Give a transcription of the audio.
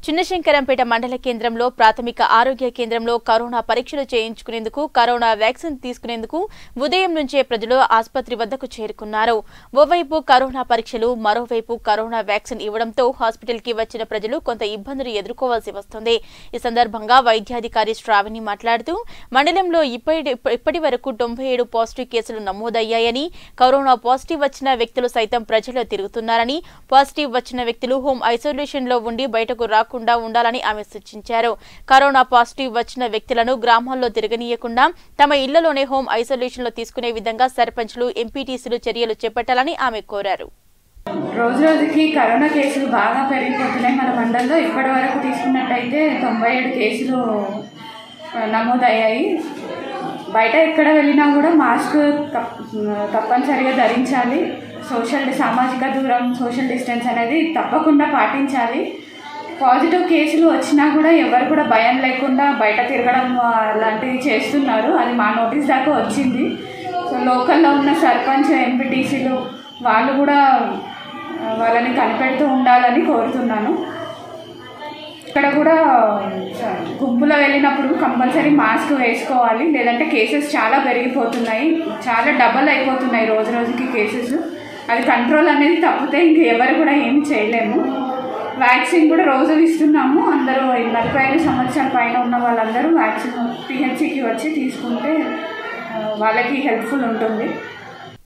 చిన్నశంకరంపేట మండల కేంద్రంలో ప్రాథమిక ఆరోగ్య కేంద్రంలో కరోనా పరీక్షలు చేయించుకునేందుకు కరోనా వ్యాక్సిన్ తీసుకునేందుకు ఉదయం నుంచే ప్రజలు ఆసుపత్రి వద్దకు చేరుకున్నారు ఓవైపు కరోనా పరీక్షలు మరోవైపు కరోనా వ్యాక్సిన్ ఇవ్వడంతో హాస్పిటల్ కి వచ్చిన ప్రజలు కొంత ఇబ్బందులు ఎదుర్కోవాల్సి వస్తుంది ఈ సందర్భంగా వైద్యాధికారి శ్రావణి మాట్లాడుతూ మండలంలో ఇప్పటి ఇప్పటి వరకు తొంభై ఏడు పాజిటివ్ కేసులు నమోదయ్యాయని కరోనా పాజిటివ్ వచ్చిన వ్యక్తులు సైతం ప్రజల్లో తిరుగుతున్నారని పాజిటివ్ వచ్చిన వ్యక్తులు హోం ఐసోలేషన్ లో ఉండి బయటకు రాకుండా ఉండాలని ఆమె సూచించారు కరోనా పాజిటివ్ వచ్చిన వ్యక్తులను గ్రామాల్లో తిరగనీయకుండా తమ ఇళ్లలోనే హోం ఐసోలేషన్ లో తీసుకునే విధంగా సర్పంచ్లు ఎంపీటీసీలు చర్యలు చేపట్టాలని ఆమె కోరారు రోజు రోజుకి కరోనా కేసులు బాగా పెరిగిపోతున్నాయి మన మండలంలో ఇప్పటి వరకు తీసుకున్నట్టయితే తొంభై ఏడు కేసులు ఆ, నమోదయ్యాయి బయట ఎక్కడ వెళ్ళినా కూడా మాస్క్ తప్- తప్పనిసరిగా ధరించాలి సోషల్ సామాజిక దూరం సోషల్ డిస్టెన్స్ అనేది తప్పకుండా పాటించాలి పాజిటివ్ కేసులు వచ్చినా కూడా ఎవరు కూడా భయం లేకుండా బయట తిరగడం ఆ, లాంటివి చేస్తున్నారు అది మా నోటీస్ దాకా వచ్చింది సో లోకల్లో ఉన్న సర్పంచ్ ఎంపీటీసీలు వాళ్ళు కూడా ఆ, వాళ్ళని కనిపెడుతూ ఉండాలని కోరుతున్నాను ఇక్కడ కూడా గుంపులో వెళ్ళినప్పుడు కంపల్సరీ మాస్క్ వేసుకోవాలి లేదంటే కేసెస్ చాలా పెరిగిపోతున్నాయి చాలా డబల్ అయిపోతున్నాయి రోజు రోజుకి కేసెస్ అది కంట్రోల్ అనేది తప్పితే ఇంక ఎవరు కూడా ఏం చేయలేము వ్యాక్సిన్ కూడా రోజు ఇస్తున్నాము అందరూ ఈ నలభై ఐదు సంవత్సరాల పైన ఉన్న వాళ్ళందరూ వ్యాక్సిన్ పిహెచ్సికి వచ్చి తీసుకుంటే ఆ, వాళ్ళకి హెల్ప్ఫుల్ ఉంటుంది